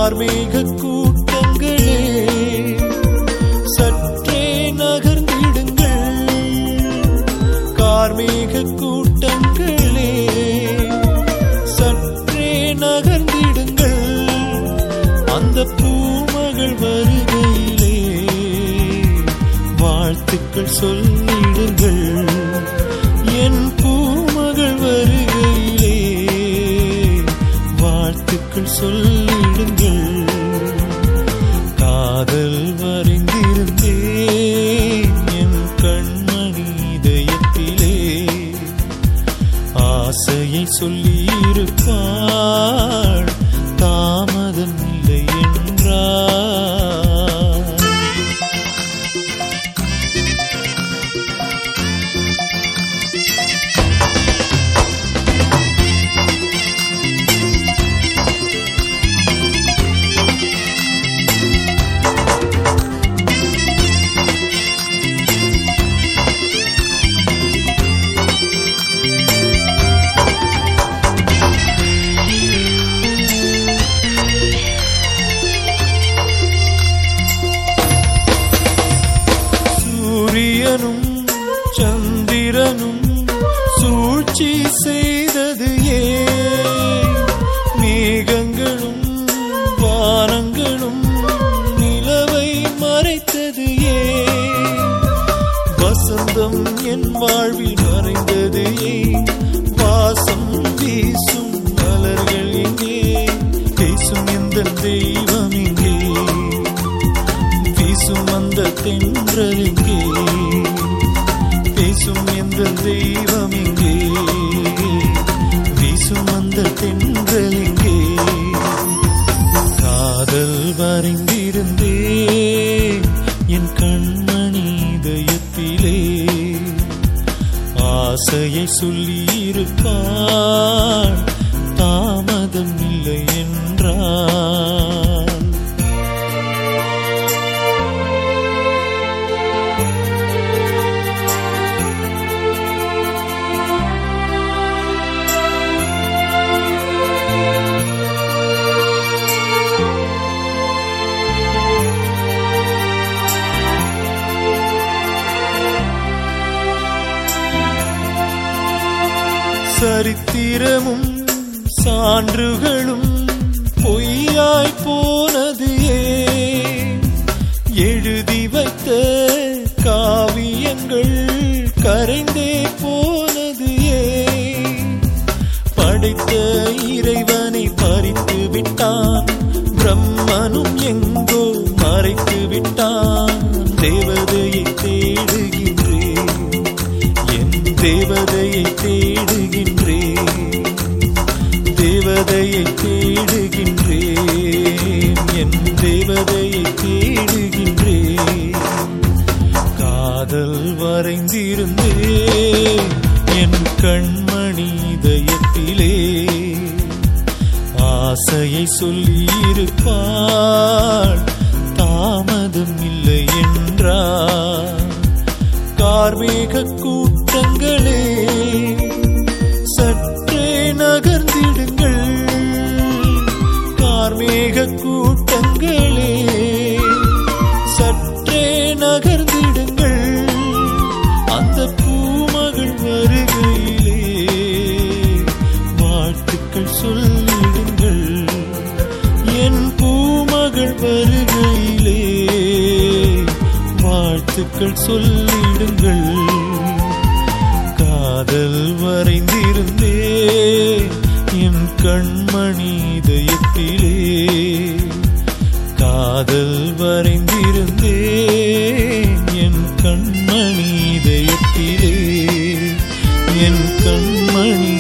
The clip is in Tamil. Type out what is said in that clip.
கார்மேக கூட்டங்களே சற்றே நகர்ந்திடுங்கள் கார்மேக கூட்டங்களே சற்றே நகர்ந்திடுங்கள் அந்த பூமகள் வருகையிலே வாழ்த்துக்கள் சொல்லிடுங்கள் என் பூமகள் வருகையிலே வாழ்த்துக்கள் சொல்லிடுங்கள் காதல் வரைந்திருந்தேன் என் கண்மணி இதயத்திலே ஆசையை சொல்லியிருப்பாள் தாமதம் இல்லை என்றார் சூரியனும் சந்திரனும் சூழ்ச்சி செய்தது ஏன் மேகங்களும் வானங்களும் நிலவை மறைத்தது ஏன் வசந்தம் என் வாழ்வில் மறைந்தது ஏன் வாசம் வீசும் மலர்கள் எங்கே பேசும் இந்த தெய்வம் எங்கே பேசும் அந்த தென்றல் எங்கே பேசும் எந்த தெய்வம் எங்கே பேசும் அந்த தென்றல் எங்கே காதல் வரைந்திருந்தே என் கண்மணி இதயத்திலே ஆசையை சொல்லியிருப்பாள் தாமதம் இல்லை என்றாள் சரித்திரமும் சான்றுகளும் பொய்யாய் போனது ஏன் எழுதி வைத்த காவியங்கள் கரைந்தே போனது ஏன் படைத்த இறைவனை பறித்து விட்டான் பிரம்மனும் எங்கோ மறைத்து விட்டான் தேவதையை தேடுகின்றேன் என் தேவதையை தேடுகின்றேன் தேவதையை தேடுகின்றேன் என் தேவதையை தேடுகின்றேன் காதல் வரைந்திருந்தேன் என் கண்மணி இதயத்திலே ஆசையை சொல்லியிருப்பாள் தாமதம் இல்லை என்றார் கார்மேக கூட்டங்களே சற்றே நகர்ந்திடுங்கள் கார்மேக கூட்டங்களே சற்றே நகர்ந்திடுங்கள் அந்த பூமகள் வருகையிலே வாழ்த்துக்கள் சொல்லிடுங்கள் என் பூமகள் வருகையிலே வாழ்த்துக்கள் சொல்லிடுங்கள் காதல் வரைந்திருந்தே என் கண்மணி இதயத்திலே காதல் வரைந்திருந்தே என் கண்மணி இதயத்திலே என் கண்மணி